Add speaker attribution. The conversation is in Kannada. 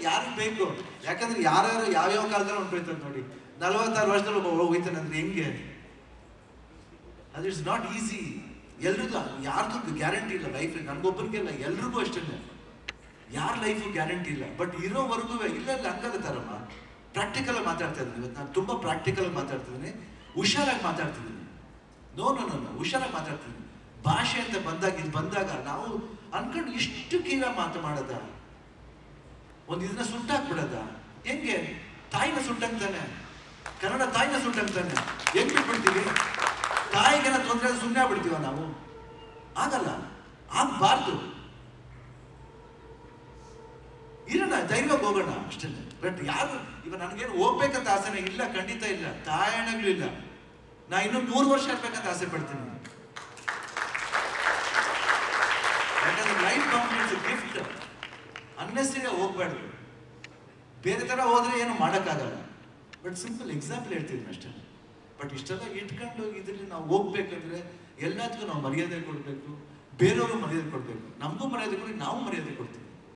Speaker 1: ಯಾರಿಗೆ ಬೇಕು ಯಾಕಂದ್ರೆ ಯಾರ್ಯಾರು ಯಾವ್ಯಾವ ಕಾಲದಲ್ಲಿ ಹೊಂಟೋಯ್ತಾರೆ ನೋಡಿ ನಲವತ್ತಾರು ವರ್ಷದಲ್ಲಿ ಒಬ್ಬ ಹೋಗ್ತಾನೆ ಅಂದ್ರೆ ಹೆಂಗೆ ಅದು ಇಟ್ಸ್ ನಾಟ್ ಈಸಿ ಎಲ್ರಿಗೂ ಯಾರ್ದು ಗ್ಯಾರಂಟಿ ಇಲ್ಲ ಲೈಫ್ ನನ್ಗೊಬ್ಬರಿಗೆಲ್ಲ ಎಲ್ರಿಗೂ ಅಷ್ಟೇ ಯಾರ ಲೈಫು ಗ್ಯಾರಂಟಿ ಇಲ್ಲ ಬಟ್ ಇರೋವರೆಗೂ ಇಲ್ಲ ಇಲ್ಲ ಹಂಗಾಗತ್ತಾರಮ್ಮ ಪ್ರಾಕ್ಟಿಕಲ್ ಮಾತಾಡ್ತಾ ಇದ್ದೀನಿ ಇವತ್ತು ನಾನು ತುಂಬ ಪ್ರಾಕ್ಟಿಕಲ್ ಮಾತಾಡ್ತಿದ್ದೀನಿ ಹುಷಾರಾಗಿ ಮಾತಾಡ್ತಿದ್ದೀನಿ ನೋ ನೋ ನೋ ನೋ ಹುಷಾರಾಗಿ ಮಾತಾಡ್ತಿದ್ದೀನಿ ಭಾಷೆ ಅಂತ ಬಂದಾಗ ಇದು ಬಂದಾಗ ನಾವು ಅನ್ಕೊಂಡು ಇಷ್ಟು ಕೀಳ ಮಾತು ಮಾಡದ ಒಂದು ಇದನ್ನ ಸುಟ್ಟಾಕ್ಬಿಡದ ಹೆಂಗೆ ತಾಯಿನ ಸುಟ್ಟಂತಾನೆ ಕನ್ನಡ ತಾಯಿನ ಸುಟ್ಟಂತಾನೆ ಹೆಂಗ್ ಬಿಟ್ಬಿಡ್ತೀವಿ ತಾಯಿಗೆಲ್ಲ ತೊಂದರೆ ಸುಮ್ಮನೆ ಆಗ್ಬಿಡ್ತೀವ ನಾವು ಆಗಲ್ಲ ಆಗ್ಬಾರ್ದು ಇರೋಣ ಧೈರ್ಯವಾಗಿ ಹೋಗೋಣ ಅಷ್ಟೇ ಬಟ್ ಯಾರು ಇವ ನನಗೇನು ಹೋಗ್ಬೇಕಂತ ಆಸೆನೇ ಇಲ್ಲ ಖಂಡಿತ ಇಲ್ಲ ತಾಯಣಗಳು ಇಲ್ಲ ನಾ ಇನ್ನೂ ನೂರು ವರ್ಷ ಇರ್ಬೇಕಂತ ಆಸೆ ಪಡ್ತೀನಿ ಯಾಕಂದ್ರೆ ಲೈಫ್ ಕಾಂಪ್ಲೆಕ್ಸ್ ಗಿಫ್ಟ್ ಅನ್ನೆಸರಿ ಹೋಗ್ಬಾರ್ದು ಬೇರೆ ಥರ ಹೋದ್ರೆ ಏನು ಮಾಡೋಕ್ಕಾಗಲ್ಲ ಬಟ್ ಸಿಂಪಲ್ ಎಕ್ಸಾಂಪಲ್ ಹೇಳ್ತಿದ್ದೀನಿ ಅಷ್ಟೇ ಬಟ್ ಇಷ್ಟೆಲ್ಲ ಇಟ್ಕೊಂಡು ಇದರಲ್ಲಿ ನಾವು ಹೋಗ್ಬೇಕಂದ್ರೆ ಎಲ್ಲದಕ್ಕೂ ನಾವು ಮರ್ಯಾದೆ ಕೊಡಬೇಕು ಬೇರೆಯವರು ಮರ್ಯಾದೆ ಕೊಡಬೇಕು ನಮಗೂ ಮರ್ಯಾದೆ ಕೊಡಿ ನಾವು ಮರ್ಯಾದೆ ಕೊಡ್ತೀವಿ